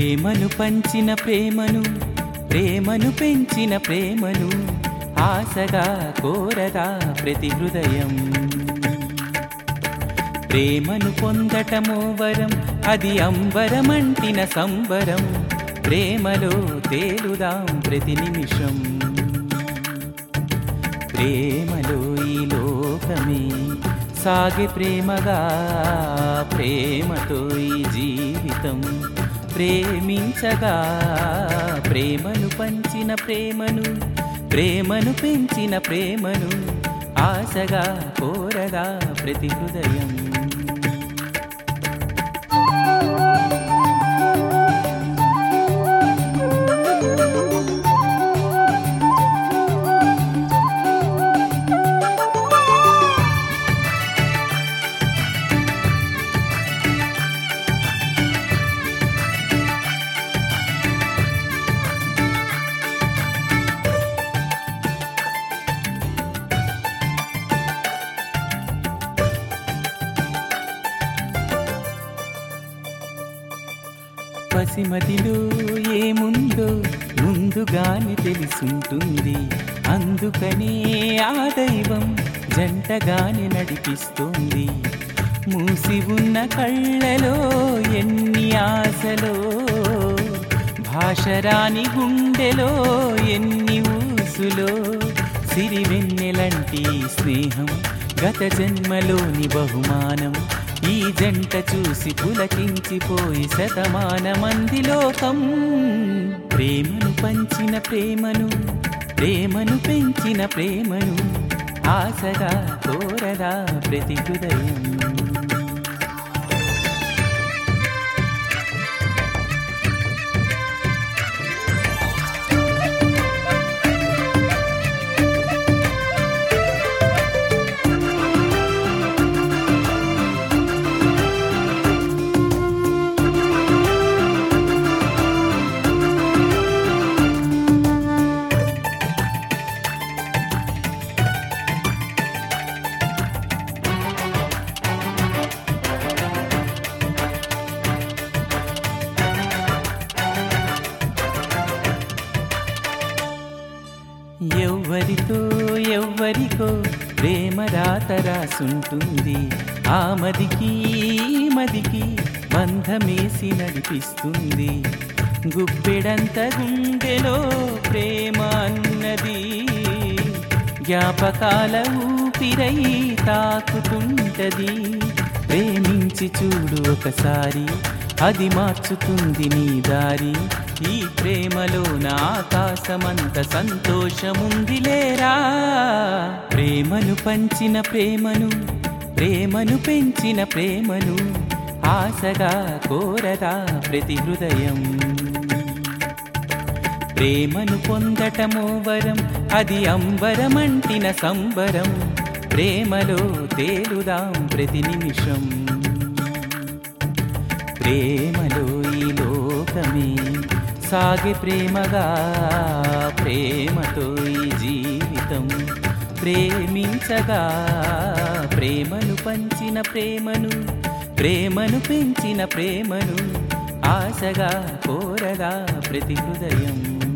ప్రేమను పంచిన ప్రేమను ప్రేమను పెంచిన ప్రేమను ఆశగా కోరదా ప్రతి హృదయం ప్రేమను పొందటమో వరం అది అంబరమంటిన సంబరం ప్రేమలో తేలుదాం ప్రతి నిమిషం ప్రేమలో ఈ లోకమే సాగే ప్రేమగా ప్రేమతో ఈ జీవితం ప్రేమించగా ప్రేమను పంచిన ప్రేమను ప్రేమను పెంచిన ప్రేమను ఆశగా కోరగా ప్రతి హృదయం పసిమదిలో ఏముందో ముందుగానే తెలిసుంటుంది అందుకనే ఆ దైవం జంటగానే నడిపిస్తుంది మూసి ఉన్న కళ్ళలో ఎన్ని ఆశలో భాషరాని గుండెలో ఎన్ని ఊసులో సిరివెన్నెలంటి స్నేహం గత జన్మలోని బహుమానం ఈ జంట చూసి పులకించిపోయి శతమానమంది లోకం ప్రేమను పంచిన ప్రేమను ప్రేమను పెంచిన ప్రేమను ఆశగా కోరదా ప్రతి హృదయం ఎవ్వరితో ఎవ్వరికో ప్రేమ రాత రాసుంటుంది ఆ మదికి ఈ మదికి బంధమేసి నడిపిస్తుంది గుప్పెడంత గుండెలో ప్రేమ అన్నది జ్ఞాపకాల ఊపిరై తాకుతుంటది ప్రేమించి చూడు ఒకసారి అది మార్చుతుంది నీ దారి ఈ ప్రేమలో నా ఆకాశమంత సంతోషముంది లేరా ప్రేమను పంచిన ప్రేమను ప్రేమను పెంచిన ప్రేమను ఆశగా కోరదా ప్రతి హృదయం ప్రేమను పొందటమో వరం అది అంబరమంటిన సంబరం ప్రేమలో తేలుదాం ప్రతి నిమిషం ప్రేమలో ఈ లోకమే సాగే ప్రేమగా ప్రేమతో ఈ జీవితం ప్రేమించగా ప్రేమను పంచిన ప్రేమను ప్రేమను పెంచిన ప్రేమను ఆశగా కోరగా ప్రతి హృదయం